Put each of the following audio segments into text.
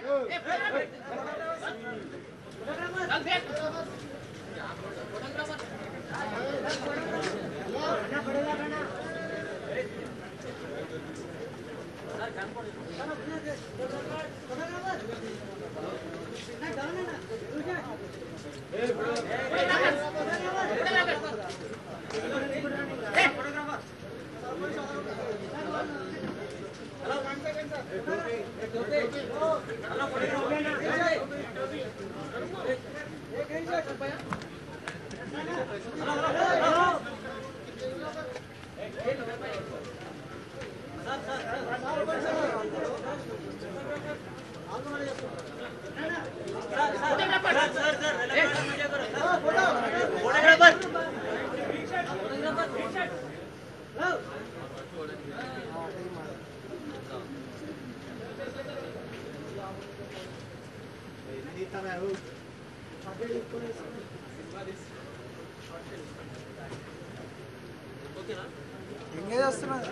Engage వస్తున్నారు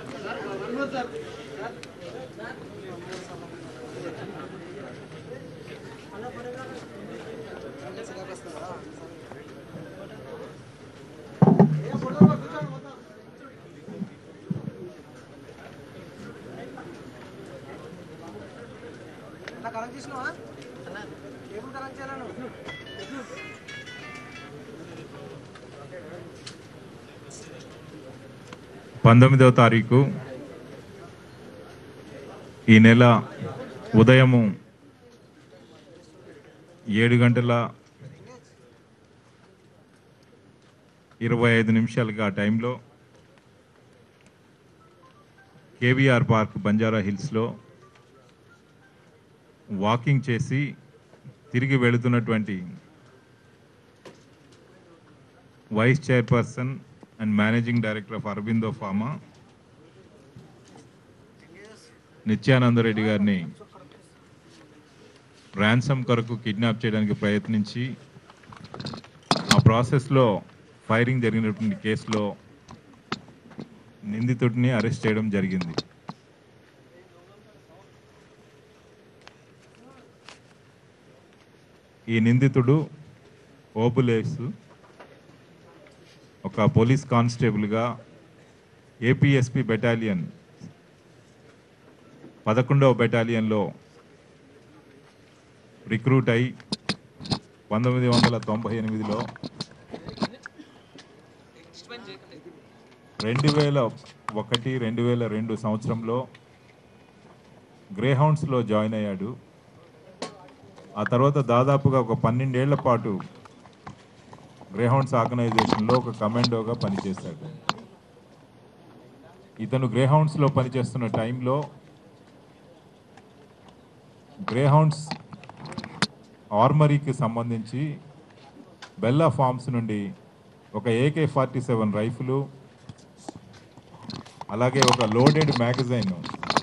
అలా connect చేసినావా కేబుల్ కనెక్ట్ చేయాలా నువ్వు పంతొమ్మిదవ తారీఖు ఈ నెల ఉదయము ఏడు గంటల ఇరవై ఐదు నిమిషాలుగా ఆ టైంలో కేవీఆర్ పార్క్ బంజారా హిల్స్లో వాకింగ్ చేసి తిరిగి వెళుతున్నటువంటి vice chairperson and managing director of Aurobindo pharma Nityananda Reddy గారిని ర్యాన్సమ్ కొరకు కిడ్నాప్ చేయడానికి ప్రయత్నించి ఆ ప్రాసెస్లో ఫైరింగ్ జరిగినటువంటి కేసులో నిందితుడిని అరెస్ట్ చేయడం జరిగింది ఈ నిందితుడు ఓబులేసు ఒక పోలీస్ కానిస్టేబుల్గా ఏపీఎస్పి బెటాలియన్ పదకొండవ బెటాలియన్లో రిక్రూట్ అయి పంతొమ్మిది వందల తొంభై ఎనిమిదిలో రెండు వేల ఒకటి రెండు వేల రెండు సంవత్సరంలో గ్రేహౌండ్స్లో జాయిన్ అయ్యాడు ఆ తర్వాత దాదాపుగా ఒక పన్నెండేళ్ల పాటు గ్రేహౌండ్స్ ఆర్గనైజేషన్లో ఒక కమాండోగా పనిచేశాడు ఇతను గ్రేహౌండ్స్లో పనిచేస్తున్న టైంలో గ్రేహౌండ్స్ ఆర్మరీకి సంబంధించి బెల్లా ఫార్మ్స్ నుండి ఒక ఏకే ఫార్టీ సెవెన్ రైఫిలు అలాగే ఒక లోడెడ్ మ్యాగజైన్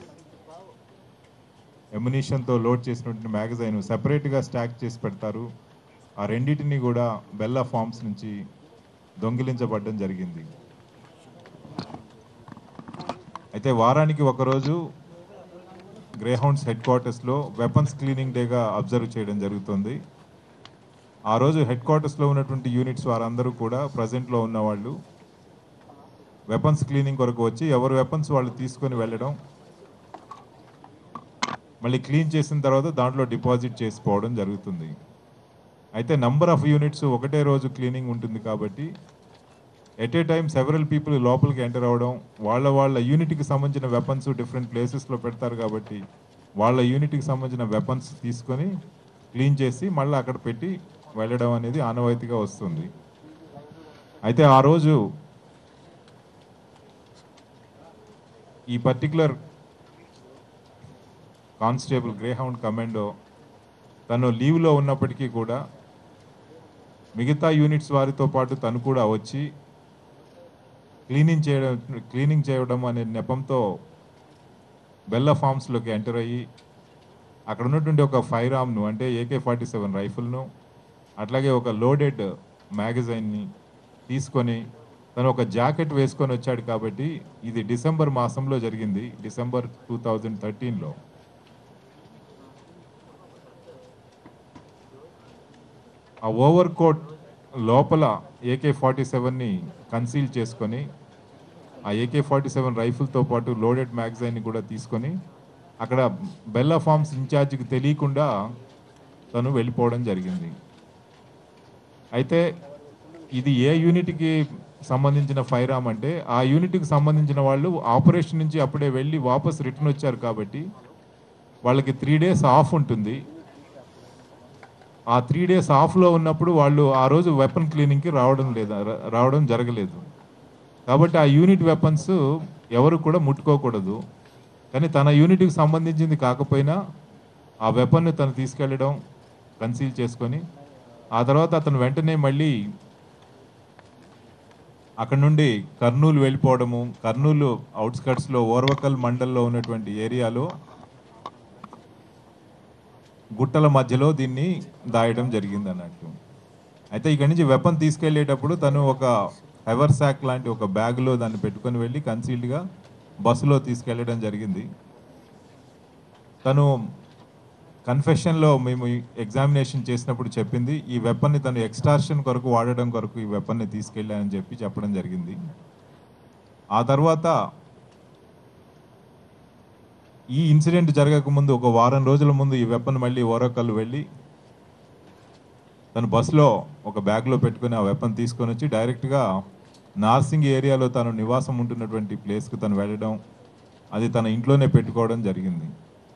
ఎమ్యునిషన్తో లోడ్ చేసినటువంటి మ్యాగజైన్ సెపరేట్గా స్టాక్ చేసి పెడతారు ఆ రెండింటిని కూడా బెల్లా ఫార్మ్స్ నుంచి దొంగిలించబడడం జరిగింది అయితే వారానికి ఒకరోజు గ్రేహౌండ్స్ హెడ్ క్వార్టర్స్లో వెపన్స్ క్లీనింగ్ డేగా అబ్జర్వ్ చేయడం జరుగుతుంది ఆ రోజు హెడ్ క్వార్టర్స్లో ఉన్నటువంటి యూనిట్స్ వారందరూ కూడా ప్రజెంట్లో ఉన్నవాళ్ళు వెపన్స్ క్లీనింగ్ కొరకు వచ్చి ఎవరు వెపన్స్ వాళ్ళు తీసుకొని వెళ్ళడం మళ్ళీ క్లీన్ చేసిన తర్వాత దాంట్లో డిపాజిట్ చేసుకోవడం జరుగుతుంది అయితే నంబర్ ఆఫ్ యూనిట్స్ ఒకటే రోజు క్లీనింగ్ ఉంటుంది కాబట్టి at a time several people లోపలికి ఎంటర్ అవ్వడం వాళ్ళ వాళ్ళ యూనిట్కి సంబంధించిన వెపన్స్ డిఫరెంట్ ప్లేసెస్లో పెడతారు కాబట్టి వాళ్ళ యూనిట్కి సంబంధించిన వెపన్స్ తీసుకొని క్లీన్ చేసి మళ్ళీ అక్కడ పెట్టి వెళ్ళడం అనేది ఆనవాయితీగా వస్తుంది అయితే ఆ రోజు ఈ పర్టికులర్ కానిస్టేబుల్ గ్రేహౌండ్ కమాండో తను లీవ్లో ఉన్నప్పటికీ కూడా మిగతా యూనిట్స్ వారితో పాటు తను కూడా వచ్చి క్లీనింగ్ చేయడం క్లీనింగ్ చేయడం అనే నెపంతో బెల్ల ఫార్మ్స్లోకి ఎంటర్ అయ్యి అక్కడ ఉన్నటువంటి ఒక ఫైర్ ఆర్మ్ను అంటే ఏకే ఫార్టీ సెవెన్ రైఫిల్ను అట్లాగే ఒక లోడెడ్ మ్యాగజైన్ని తీసుకొని తను ఒక జాకెట్ వేసుకొని వచ్చాడు కాబట్టి ఇది డిసెంబర్ మాసంలో జరిగింది డిసెంబర్ టూ థౌజండ్ థర్టీన్లో ఆ ఓవర్ కోట్ లోపల ఏకే ఫార్టీ సెవెన్ని కన్సీల్ చేసుకొని ఆ ఏకే ఫార్టీ సెవెన్ రైఫిల్తో పాటు లోడెడ్ మ్యాగజైన్ని కూడా తీసుకొని అక్కడ బెల్లా ఫార్మ్స్ ఇన్ఛార్జికి తెలియకుండా తను వెళ్ళిపోవడం జరిగింది అయితే ఇది ఏ యూనిట్కి సంబంధించిన ఫైర్ ఆర్మ్ అంటే ఆ యూనిట్కి సంబంధించిన వాళ్ళు ఆపరేషన్ నుంచి అప్పుడే వెళ్ళి వాపస్ రిటర్న్ వచ్చారు కాబట్టి వాళ్ళకి త్రీ డేస్ ఆఫ్ ఉంటుంది ఆ త్రీ డేస్ ఆఫ్లో ఉన్నప్పుడు వాళ్ళు ఆ రోజు వెపన్ క్లీనింగ్కి రావడం లేదా రా- రావడం జరగలేదు కాబట్టి ఆ యూనిట్ వెపన్స్ ఎవరు కూడా ముట్టుకోకూడదు కానీ తన యూనిట్కి సంబంధించింది కాకపోయినా ఆ వెపన్ని తను తీసుకెళ్ళడం కన్సీల్ చేసుకొని ఆ తర్వాత అతను వెంటనే మళ్ళీ అక్కడ నుండి కర్నూలు వెళ్ళిపోవడము కర్నూలు అవుట్స్కట్స్లో ఓర్వకల్ మండల్లో ఉన్నటువంటి ఏరియాలో గుట్టల మధ్యలో దీన్ని దాయడం జరిగింది అన్నట్టు అయితే ఇక్కడి నుంచి వెపన్ తీసుకెళ్లేటప్పుడు తను ఒక హెవర్ సాక్ లాంటి ఒక బ్యాగ్లో దాన్ని పెట్టుకొని వెళ్ళి కన్సీల్డ్గా బస్సులో తీసుకెళ్ళడం జరిగింది తను కన్ఫెషన్లో మేము ఎగ్జామినేషన్ చేసినప్పుడు చెప్పింది ఈ వెపన్ని తను ఎక్స్టార్షన్ కొరకు వాడడం కొరకు ఈ వెపన్ని తీసుకెళ్ళానని చెప్పి చెప్పడం జరిగింది ఆ తర్వాత ఈ ఇన్సిడెంట్ జరగక ముందు ఒక వారం రోజుల ముందు ఈ వెపన్ మళ్ళీ ఓరకల్ వెళ్ళి తను బస్సులో ఒక బ్యాగ్లో పెట్టుకుని ఆ వెపన్ తీసుకొని వచ్చి డైరెక్ట్గా నార్సింగ్ ఏరియాలో తను నివాసం ఉంటున్నటువంటి ప్లేస్కి తను వెళ్ళడం అది తన ఇంట్లోనే పెట్టుకోవడం జరిగింది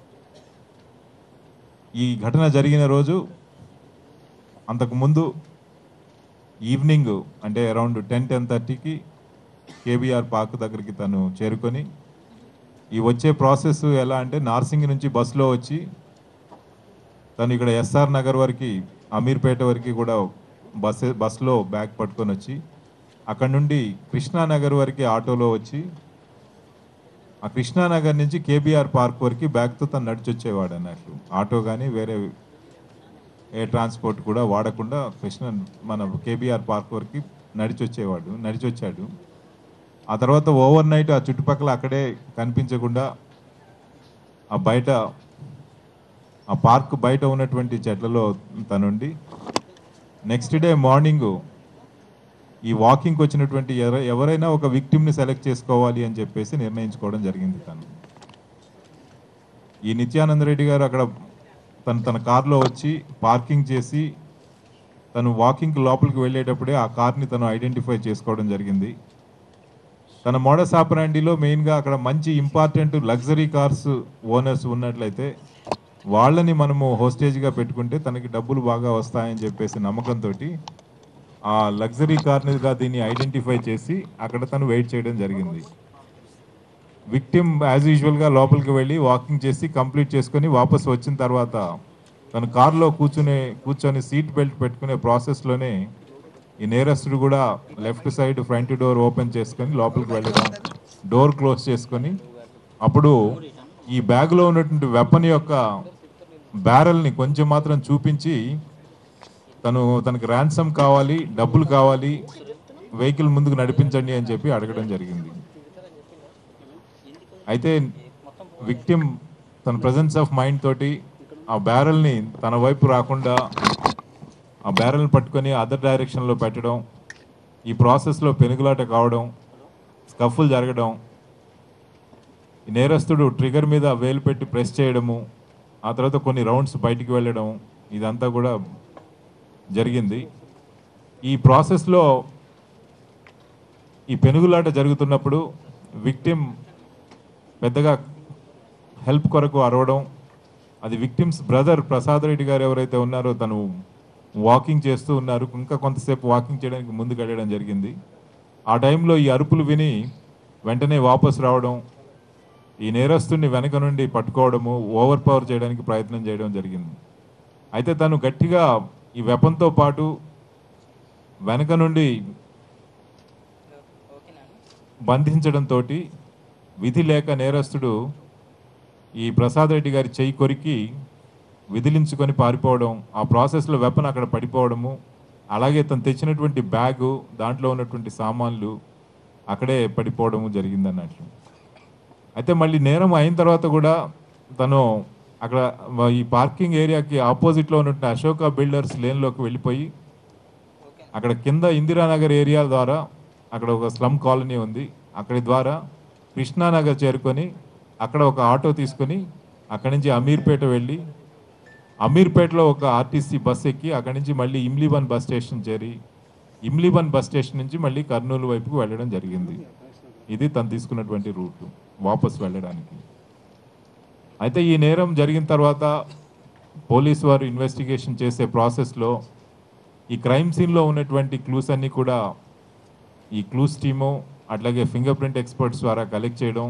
ఈ ఘటన జరిగిన రోజు అంతకుముందు ఈవినింగ్ అంటే అరౌండ్ టెన్ టెన్ థర్టీకి కేబీఆర్ పార్క్ దగ్గరికి తను చేరుకొని ఈ వచ్చే ప్రాసెస్ ఎలా అంటే నార్సింగ్ నుంచి బస్సులో వచ్చి తను ఇక్కడ ఎస్ఆర్ నగర్ వరకు అమీర్పేట వరకు కూడా బస్ బస్సులో బ్యాగ్ పట్టుకొని వచ్చి అక్కడ నుండి కృష్ణానగర్ వరకు ఆటోలో వచ్చి ఆ కృష్ణానగర్ నుంచి కేబీఆర్ పార్క్ వరకు బ్యాగ్తో తను నడిచి వచ్చేవాడు అన్నట్లు ఆటో కానీ వేరే ఏ ట్రాన్స్పోర్ట్ కూడా వాడకుండా కృష్ణ మన కేబీఆర్ పార్క్ వరకు నడిచి వచ్చేవాడు నడిచి వచ్చాడు ఆ తర్వాత ఓవర్ నైట్ ఆ చుట్టుపక్కల అక్కడే కనిపించకుండా ఆ బయట ఆ పార్క్ బయట ఉన్నటువంటి చెట్లలో తనుండి నెక్స్ట్ డే మార్నింగ్ ఈ వాకింగ్కి వచ్చినటువంటి ఎవ- ఎవరైనా ఒక విక్టిమ్ని సెలెక్ట్ చేసుకోవాలి అని చెప్పేసి నిర్ణయించుకోవడం జరిగింది తను ఈ నిత్యానంద రెడ్డి గారు అక్కడ తను తన కార్లో వచ్చి పార్కింగ్ చేసి తను వాకింగ్ లోపలికి వెళ్ళేటప్పుడే ఆ కార్ని తను ఐడెంటిఫై చేసుకోవడం జరిగింది తన మోడస్ ఆపరాండిలో మెయిన్గా అక్కడ మంచి ఇంపార్టెంట్ లగ్జరీ కార్స్ ఓనర్స్ ఉన్నట్లయితే వాళ్ళని మనము హోస్టేజ్గా పెట్టుకుంటే తనకి డబ్బులు బాగా వస్తాయని చెప్పేసి నమ్మకంతో ఆ లగ్జరీ కార్నిగా దీన్ని ఐడెంటిఫై చేసి అక్కడ తను వెయిట్ చేయడం జరిగింది విక్టిమ్ యాజ్ యూజువల్గా లోపలికి వెళ్ళి వాకింగ్ చేసి కంప్లీట్ చేసుకొని వాపస్ వచ్చిన తర్వాత తను కార్లో కూర్చునే కూర్చొని సీట్ బెల్ట్ పెట్టుకునే ప్రాసెస్లోనే ఈ నేరస్తుడు కూడా left side front door open చేసుకొని లోపలికి వెళ్ళడం డోర్ క్లోజ్ చేసుకొని అప్పుడు ఈ బ్యాగ్లో ఉన్నటువంటి వెపన్ యొక్క బ్యారల్ని కొంచెం మాత్రం చూపించి తను తనకి ర్యాన్సమ్ కావాలి డబ్బులు కావాలి వెహికల్ ముందుకు నడిపించండి అని చెప్పి అడగడం జరిగింది అయితే విక్టిమ్ తన ప్రజెన్స్ ఆఫ్ మైండ్ తోటి ఆ బ్యారల్ని తన వైపు రాకుండా ఆ బ్యారల్ని పట్టుకొని అదర్ డైరెక్షన్లో పెట్టడం ఈ ప్రాసెస్లో పెనుగులాట కావడం స్కఫుల్ జరగడం ఈ నేరస్తుడు ట్రిగర్ మీద వేలు పెట్టి ప్రెస్ చేయడము ఆ తర్వాత కొన్ని రౌండ్స్ బయటికి వెళ్ళడం ఇదంతా కూడా జరిగింది ఈ ప్రాసెస్లో ఈ పెనుగులాట జరుగుతున్నప్పుడు విక్టిమ్ పెద్దగా హెల్ప్ కొరకు అరవడం అది విక్టిమ్స్ బ్రదర్ ప్రసాద్ రెడ్డి గారు ఎవరైతే ఉన్నారో తను వాకింగ్ చేస్తూ ఉన్నారు ఇంకా కొంతసేపు వాకింగ్ చేయడానికి ముందుకు వెళ్ళడం జరిగింది ఆ టైంలో ఈ అరుపులు విని వెంటనే వాపస్ రావడం ఈ నేరస్తుడిని వెనక నుండి పట్టుకోవడము ఓవర్ పవర్ చేయడానికి ప్రయత్నం చేయడం జరిగింది అయితే తను గట్టిగా ఈ వెపన్తో పాటు వెనక నుండి బంధించడంతో విధి లేక నేరస్తుడు ఈ ప్రసాద్ రెడ్డి గారి చెయ్యి కొరికి విదిలించుకొని పారిపోవడం ఆ ప్రాసెస్లో వెపన్ అక్కడ పడిపోవడము అలాగే తను తెచ్చినటువంటి బ్యాగు దాంట్లో ఉన్నటువంటి సామాన్లు అక్కడే పడిపోవడము జరిగిందన్నట్లు అయితే మళ్ళీ నేరం అయిన తర్వాత కూడా తను అక్కడ ఈ పార్కింగ్ ఏరియాకి ఆపోజిట్లో ఉన్నటువంటి అశోక బిల్డర్స్ లేన్లోకి వెళ్ళిపోయి అక్కడ కింద ఇందిరానగర్ ఏరియా ద్వారా అక్కడ ఒక స్లమ్ కాలనీ ఉంది అక్కడి ద్వారా కృష్ణానగర్ చేరుకొని అక్కడ ఒక ఆటో తీసుకొని అక్కడి నుంచి అమీర్పేట వెళ్ళి అమీర్పేటలో ఒక ఆర్టీసీ బస్ ఎక్కి అక్కడి నుంచి మళ్ళీ ఇమ్లీబన్ బస్ స్టేషన్ చేరి ఇమ్లీబన్ బస్ స్టేషన్ నుంచి మళ్ళీ కర్నూలు వైపుకు వెళ్ళడం జరిగింది ఇది తను తీసుకున్నటువంటి రూట్ వాపస్ వెళ్ళడానికి అయితే ఈ నేరం జరిగిన తర్వాత పోలీస్ వారు ఇన్వెస్టిగేషన్ చేసే ప్రాసెస్లో ఈ క్రైమ్ సీన్లో ఉన్నటువంటి క్లూస్ అన్నీ కూడా ఈ క్లూస్ టీము అట్లాగే ఫింగర్ ప్రింట్ ఎక్స్పర్ట్స్ ద్వారా కలెక్ట్ చేయడం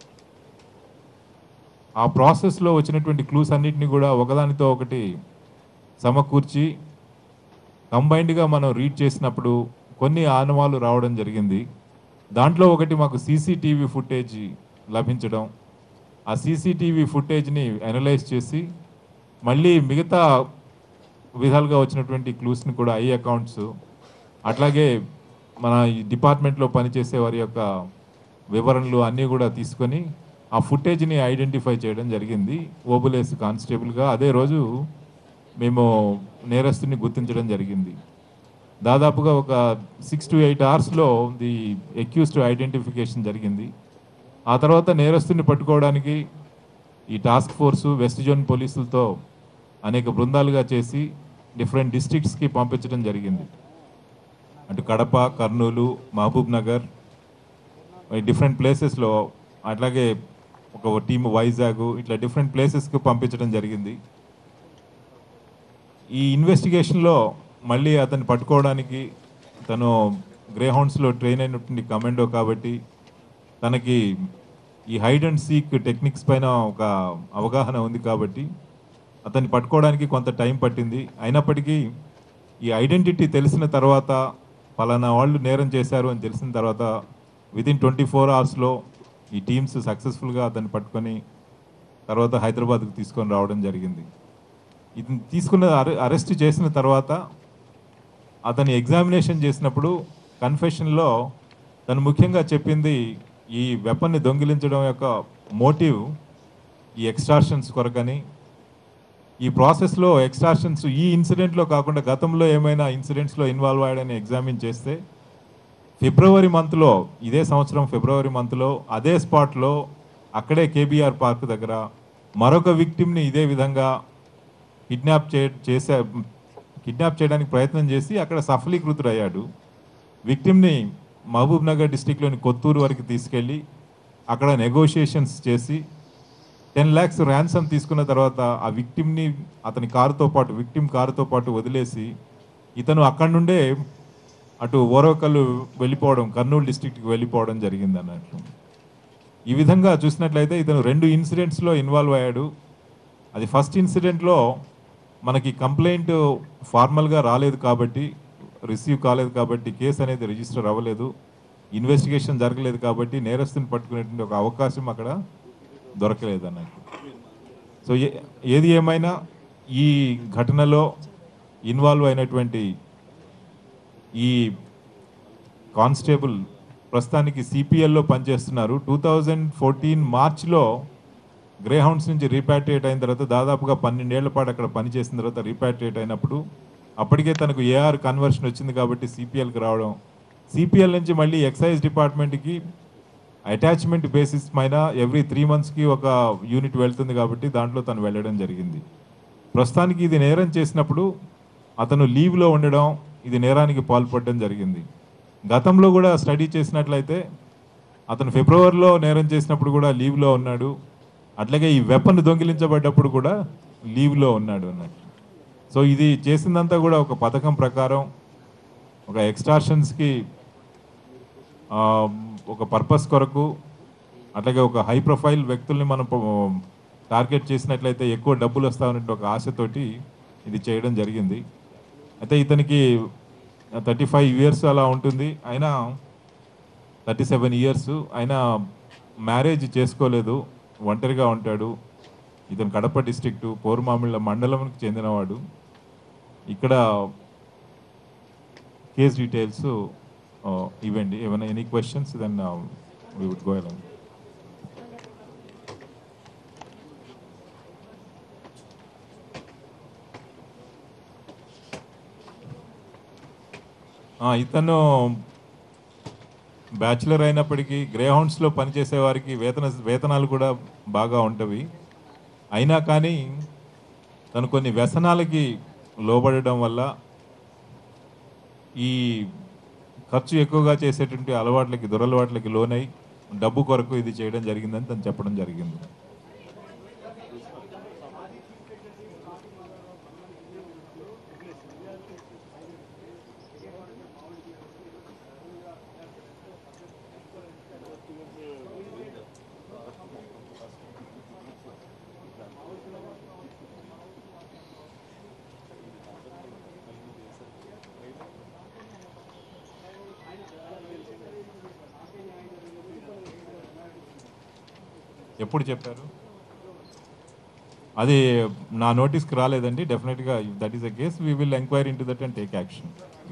ఆ ప్రాసెస్లో వచ్చినటువంటి క్లూస్ అన్నిటిని కూడా ఒకదానితో ఒకటి సమకూర్చి కంబైన్డ్గా మనం రీడ్ చేసినప్పుడు కొన్ని ఆనవాలు రావడం జరిగింది దాంట్లో ఒకటి మాకు సీసీటీవీ ఫుటేజ్ లభించడం ఆ సీసీటీవీ ఫుటేజ్ని అనలైజ్ చేసి మళ్ళీ మిగతా విధాలుగా వచ్చినటువంటి క్లూస్ని కూడా ఐ అకౌంట్స్ అట్లాగే మన ఈ డిపార్ట్మెంట్లో పనిచేసే వారి యొక్క వివరణలు అన్నీ కూడా తీసుకొని ఆ ఫుటేజ్ని ఐడెంటిఫై చేయడం జరిగింది ఓబులేస్ కానిస్టేబుల్గా అదే రోజు మేము నేరస్తుని గుర్తించడం జరిగింది దాదాపుగా ఒక సిక్స్ టు ఎయిట్ అవర్స్లో ది ఎక్యూస్డ్ ఐడెంటిఫికేషన్ జరిగింది ఆ తర్వాత నేరస్తుని పట్టుకోవడానికి ఈ టాస్క్ ఫోర్సు వెస్ట్ జోన్ పోలీసులతో అనేక బృందాలుగా చేసి డిఫరెంట్ డిస్ట్రిక్ట్స్కి పంపించడం జరిగింది అటు కడప కర్నూలు మహబూబ్ నగర్ డిఫరెంట్ ప్లేసెస్లో అట్లాగే ఒక టీం వైజాగ్ ఇట్లా డిఫరెంట్ ప్లేసెస్కి పంపించడం జరిగింది ఈ ఇన్వెస్టిగేషన్లో మళ్ళీ అతన్ని పట్టుకోవడానికి తను గ్రేహౌండ్స్లో ట్రైన్ అయినటువంటి కమాండో కాబట్టి తనకి ఈ హైడ్ అండ్ సీక్ టెక్నిక్స్ పైన ఒక అవగాహన ఉంది కాబట్టి అతన్ని పట్టుకోవడానికి కొంత టైం పట్టింది అయినప్పటికీ ఈ ఐడెంటిటీ తెలిసిన తర్వాత పలానా వాళ్ళు నేరం చేశారు అని తెలిసిన తర్వాత విదిన్ ట్వంటీ ఫోర్ అవర్స్లో ఈ టీమ్స్ సక్సెస్ఫుల్గా అతన్ని పట్టుకొని తర్వాత హైదరాబాద్కు తీసుకొని రావడం జరిగింది ఇతను తీసుకున్న అరె- అరెస్ట్ చేసిన తర్వాత అతని ఎగ్జామినేషన్ చేసినప్పుడు కన్ఫెషన్లో తను ముఖ్యంగా చెప్పింది ఈ వెపన్ని దొంగిలించడం యొక్క మోటివ్ ఈ ఎక్స్ట్రాషన్స్ కొరకని ఈ ప్రాసెస్లో ఎక్స్ట్రాషన్స్ ఈ ఇన్సిడెంట్లో కాకుండా గతంలో ఏమైనా ఇన్సిడెంట్స్లో ఇన్వాల్వ్ అయ్యాడని ఎగ్జామిన్ చేస్తే ఫిబ్రవరి మంత్లో ఇదే సంవత్సరం ఫిబ్రవరి మంత్లో అదే స్పాట్లో అక్కడే కేబీఆర్ పార్క్ దగ్గర మరొక విక్టిమ్ని ఇదే విధంగా కిడ్నాప్ చే చేసే కిడ్నాప్ చేయడానికి ప్రయత్నం చేసి అక్కడ సఫలీకృతుడయ్యాడు విక్టిమ్ని మహబూబ్ నగర్ డిస్టిక్లోని కొత్తూరు వరకు తీసుకెళ్ళి అక్కడ నెగోషియేషన్స్ చేసి టెన్ ల్యాక్స్ ర్యాన్సమ్ తీసుకున్న తర్వాత ఆ విక్టిమ్ని అతని కారుతో పాటు విక్టిమ్ కారుతో పాటు వదిలేసి ఇతను అక్కడి నుండే అటు ఓరవకల్లు వెళ్ళిపోవడం కర్నూలు డిస్ట్రిక్ట్కి వెళ్ళిపోవడం జరిగింది అన్నట్లు ఈ విధంగా చూసినట్లయితే ఇతను రెండు ఇన్సిడెంట్స్లో ఇన్వాల్వ్ అయ్యాడు అది ఫస్ట్ ఇన్సిడెంట్లో మనకి కంప్లైంట్ ఫార్మల్గా రాలేదు కాబట్టి రిసీవ్ కాలేదు కాబట్టి కేసు అనేది రిజిస్టర్ అవ్వలేదు ఇన్వెస్టిగేషన్ జరగలేదు కాబట్టి నేరస్తుని పట్టుకునేటువంటి ఒక అవకాశం అక్కడ దొరకలేదు అన్నట్టు సో ఏ ఏది ఏమైనా ఈ ఘటనలో ఇన్వాల్వ్ అయినటువంటి ఈ కానిస్టేబుల్ ప్రస్తుతానికి సిపిఎల్లో పనిచేస్తున్నారు టూ థౌజండ్ ఫోర్టీన్ మార్చ్లో గ్రేహౌండ్స్ నుంచి రీపాట్రియేట్ అయిన తర్వాత దాదాపుగా పన్నెండేళ్ల పాటు అక్కడ పనిచేసిన తర్వాత రీపాట్రియేట్ అయినప్పుడు అప్పటికే తనకు ఏఆర్ కన్వర్షన్ వచ్చింది కాబట్టి సిపిఎల్కి రావడం సిపిఎల్ నుంచి మళ్ళీ ఎక్సైజ్ డిపార్ట్మెంట్కి అటాచ్మెంట్ బేసిస్ పైన ఎవ్రీ త్రీ మంత్స్కి ఒక యూనిట్ వెళ్తుంది కాబట్టి దాంట్లో తను వెళ్ళడం జరిగింది ప్రస్తుతానికి ఇది నేరం చేసినప్పుడు అతను లీవ్లో ఉండడం ఇది నేరానికి పాల్పడడం జరిగింది గతంలో కూడా స్టడీ చేసినట్లయితే అతను ఫిబ్రవరిలో నేరం చేసినప్పుడు కూడా లీవ్లో ఉన్నాడు అట్లాగే ఈ వెపన్ దొంగిలించబడ్డప్పుడు కూడా లీవ్లో ఉన్నాడు అన్నట్టు సో ఇది చేసిందంతా కూడా ఒక పథకం ప్రకారం ఒక ఎక్స్టార్షన్స్కి ఆ, ఒక పర్పస్ కొరకు అట్లాగే ఒక హై ప్రొఫైల్ వ్యక్తుల్ని మనం ప- టార్గెట్ చేసినట్లయితే ఎక్కువ డబ్బులు వస్తామనే ఒక ఆశతోటి ఇది చేయడం జరిగింది అయితే ఇతనికి థర్టీ ఫైవ్ ఇయర్స్ అలా ఉంటుంది అయినా థర్టీ సెవెన్ ఇయర్స్ అయినా మ్యారేజ్ చేసుకోలేదు ఒంటరిగా ఉంటాడు ఇతను కడప డిస్ట్రిక్ట్ పోరుమామిళ్ళ మండలంకి చెందినవాడు ఇక్కడ కేస్ డీటెయిల్స్ ఇవ్వండి ఏమైనా any questions then we would go along ఆ, ఇతను బ్యాచిలర్ అయినప్పటికీ గ్రే హౌండ్స్లో పనిచేసే వారికి వేతన వేతనాలు కూడా బాగా ఉంటవి అయినా కానీ తను కొన్ని వ్యసనాలకి లోబడడం వల్ల ఈ ఖర్చు ఎక్కువగా చేసేటువంటి అలవాట్లకి దురలవాట్లకి లోనై డబ్బు కొరకు ఇది చేయడం జరిగిందని తను చెప్పడం జరిగింది ఎప్పుడు చెప్పారు అది నా నోటీస్కి రాలేదండి డెఫినెట్గా that is a case we will enquiry into that and take action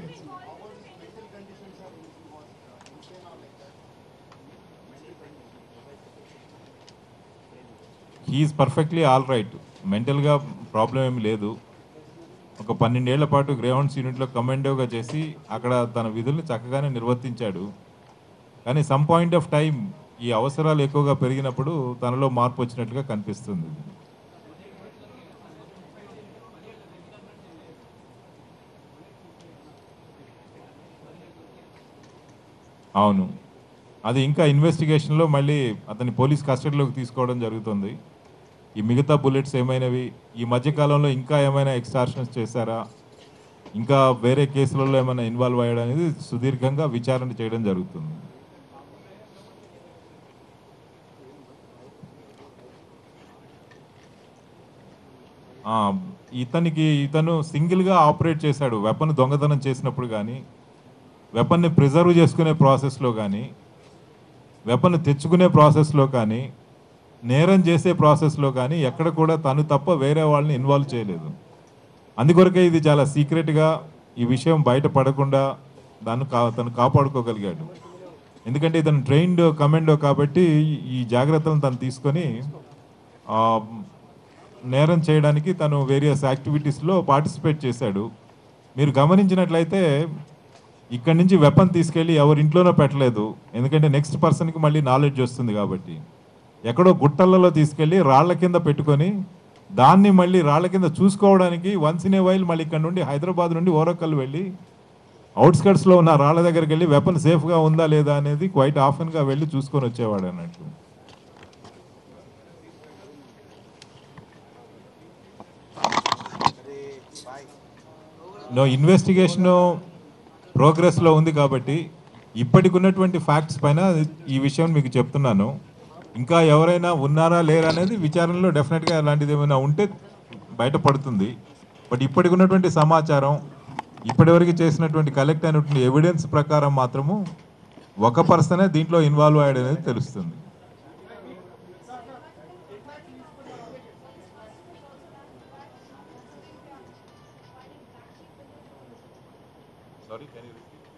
he is perfectly all right మెంటల్గా ప్రాబ్లం ఏమి లేదు ఒక పన్నెండేళ్ల పాటు గ్రేహౌండ్స్ యూనిట్లో కమాండోగా చేసి అక్కడ తన విధుల్ని చక్కగానే నిర్వర్తించాడు కానీ సమ్ పాయింట్ ఆఫ్ టైం ఈ అవసరాలు ఎక్కువగా పెరిగినప్పుడు తనలో మార్పు వచ్చినట్లుగా కనిపిస్తుంది అవును అది ఇంకా ఇన్వెస్టిగేషన్లో మళ్ళీ అతని పోలీస్ కస్టడీలోకి తీసుకోవడం జరుగుతుంది ఈ మిగతా బుల్లెట్స్ ఏమైనవి ఈ మధ్యకాలంలో ఇంకా ఏమైనా ఎక్స్టార్షన్స్ చేశారా ఇంకా వేరే కేసులలో ఏమైనా ఇన్వాల్వ్ అయ్యాడు అనేది సుదీర్ఘంగా విచారణ చేయడం జరుగుతుంది ఆ, ఇతనికి ఇతను సింగిల్గా ఆపరేట్ చేశాడు వెపన్ దొంగతనం చేసినప్పుడు కానీ వెపన్ని ప్రిజర్వ్ చేసుకునే ప్రాసెస్లో కానీ వెపన్ తెచ్చుకునే ప్రాసెస్లో కానీ నేరం చేసే ప్రాసెస్లో కానీ ఎక్కడ కూడా తను తప్ప వేరే వాళ్ళని ఇన్వాల్వ్ చేయలేదు అందుకొరకే ఇది చాలా సీక్రెట్గా ఈ విషయం బయట పడకుండా దాన్ని కా తను కాపాడుకోగలిగాడు ఎందుకంటే ఇతను ట్రైన్డ్ కమాండో కాబట్టి ఈ జాగ్రత్తలను తను తీసుకొని ఆ, నేరం చేయడానికి తను వేరియస్ యాక్టివిటీస్లో పార్టిసిపేట్ చేశాడు మీరు గమనించినట్లయితే ఇక్కడి నుంచి వెపన్ తీసుకెళ్ళి ఎవరి ఇంట్లోనో పెట్టలేదు ఎందుకంటే నెక్స్ట్ పర్సన్కి మళ్ళీ నాలెడ్జ్ వస్తుంది కాబట్టి ఎక్కడో గుట్టలలో తీసుకెళ్ళి రాళ్ల కింద పెట్టుకొని దాన్ని మళ్ళీ రాళ్ల కింద చూసుకోవడానికి వన్స్ ఇన్ ఏ వైల్ మళ్ళీ ఇక్కడ నుండి హైదరాబాద్ నుండి ఓరకల్ వెళ్ళి అవుట్స్కట్స్లో ఉన్న రాళ్ల దగ్గరికి వెళ్ళి వెపన్ సేఫ్గా ఉందా లేదా అనేది క్వైట్ ఆఫెన్గా వెళ్ళి చూసుకొని వచ్చేవాడు అన్నట్టు నో ఇన్వెస్టిగేషన్ ప్రోగ్రెస్లో ఉంది కాబట్టి ఇప్పటికి ఉన్నటువంటి ఫ్యాక్ట్స్ పైన ఈ విషయం మీకు చెప్తున్నాను ఇంకా ఎవరైనా ఉన్నారా లేరా అనేది విచారణలో డెఫినెట్గా అలాంటిది ఏమైనా ఉంటే బయటపడుతుంది బట్ ఇప్పటికి ఉన్నటువంటి సమాచారం ఇప్పటివరకు చేసినటువంటి కలెక్ట్ అయినటువంటి ఎవిడెన్స్ ప్రకారం మాత్రము ఒక పర్సనే దీంట్లో ఇన్వాల్వ్ అయ్యాడు అనేది తెలుస్తుంది sorry can you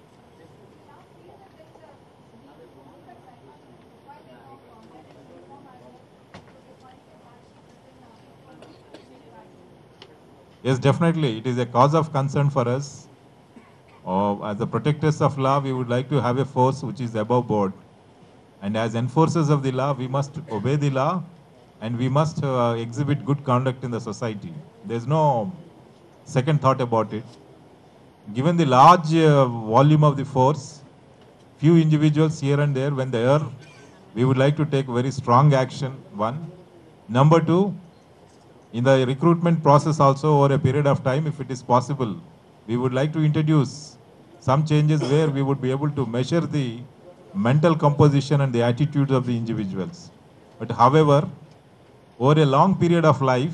Yes, definitely. It is a cause of concern for us. Uh, as the protectors of law, we would like to have a force which is above board. And as enforcers of the law, we must obey the law and we must uh, exhibit good conduct in the society. There's no second thought about it. Given the large uh, volume of the force, few individuals here and there, when they are, we would like to take very strong action, one. Number two, in the recruitment process also over a period of time, if it is possible, we would like to introduce some changes where we would be able to measure the mental composition and the attitudes of the individuals. But however, over a long period of life,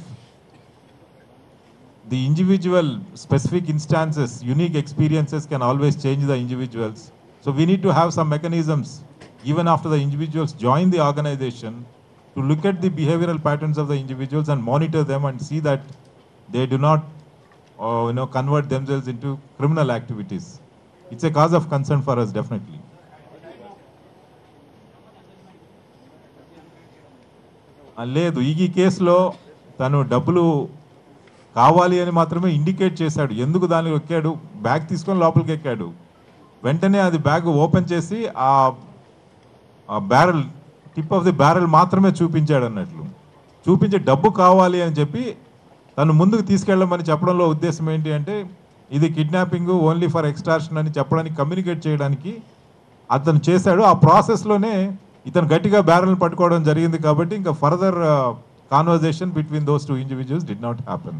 the individual specific instances, unique experiences can always change the individuals. So we need to have some mechanisms, even after the individuals join the organization, to look at the behavioral patterns of the individuals and monitor them and see that they do not, uh, you know, convert themselves into criminal activities. It's a cause of concern for us, definitely. ఆ, లేదు ఈ కేసులో తను డబ్బులు కావాలి అని మాత్రమే indicate చేశాడు ఎందుకు దానికి ఎక్కాడు బ్యాగ్ తీసుకొని లోపలికి ఎక్కాడు వెంటనే అది బ్యాగ్ ఓపెన్ చేసి ఆ barrel tip off the barrel మాత్రమే చూపించాడు అన్నట్లు చూపించి డబ్బు కావాలి అని చెప్పి తను ముందుకు తీసుకెళ్ళమని చెప్పడంలో ఉద్దేశం ఏంటి అంటే ఇది కిడ్నాపింగ్ ఓన్లీ ఫర్ ఎక్స్టార్షన్ అని చెప్పడానికి కమ్యూనికేట్ చేయడానికి అతను చేశాడు ఆ ప్రాసెస్లోనే ఇతను గట్టిగా బ్యారెల్ పట్టుకోవడం జరిగింది కాబట్టి ఇంకా further conversation between those two individuals did not happen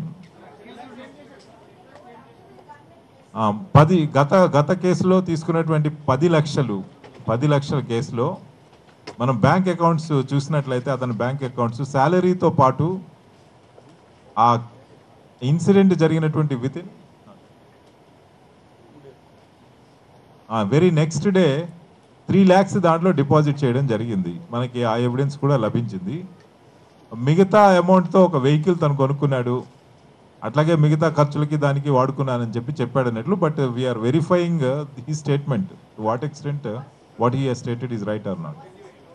పది గత గత కేసులో తీసుకున్నటువంటి పది లక్షలు పది లక్షల కేసులో మనం బ్యాంక్ అకౌంట్స్ చూసినట్లయితే అతని బ్యాంక్ అకౌంట్స్ శాలరీతో పాటు ఆ ఇన్సిడెంట్ జరిగినటువంటి within very next day three lakhs దాంట్లో డిపాజిట్ చేయడం జరిగింది మనకి ఆ ఎవిడెన్స్ కూడా లభించింది మిగతా అమౌంట్తో ఒక వెహికల్ తను కొనుక్కున్నాడు అట్లాగే మిగతా ఖర్చులకి దానికి వాడుకున్నానని చెప్పి చెప్పాడు అన్నట్లు but we are verifying he statement what extent what he stated is right or not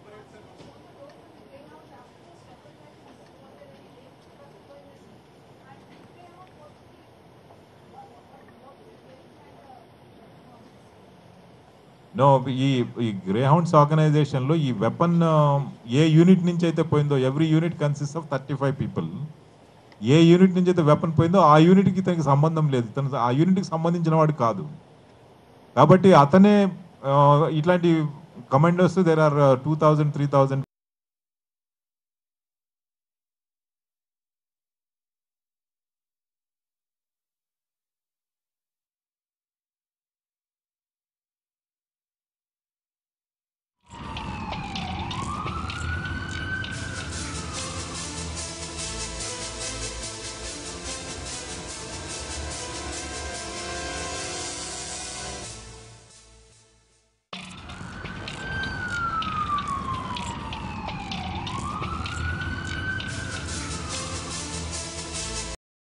no ఈ ఈ గ్రేహౌండ్స్ ఆర్గనైజేషన్లో ఈ వెపన్ ఏ యూనిట్ నుంచి అయితే పోయిందో every unit consist of thirty five people a unit నుంచి అయితే వెపన్ పోయిందో ఆ యూనిట్కి తనకి సంబంధం లేదు తను ఆ యూనిట్కి సంబంధించిన వాడు కాదు కాబట్టి అతనే ఆ, ఇట్లాంటి commandos there are two thousand three thousand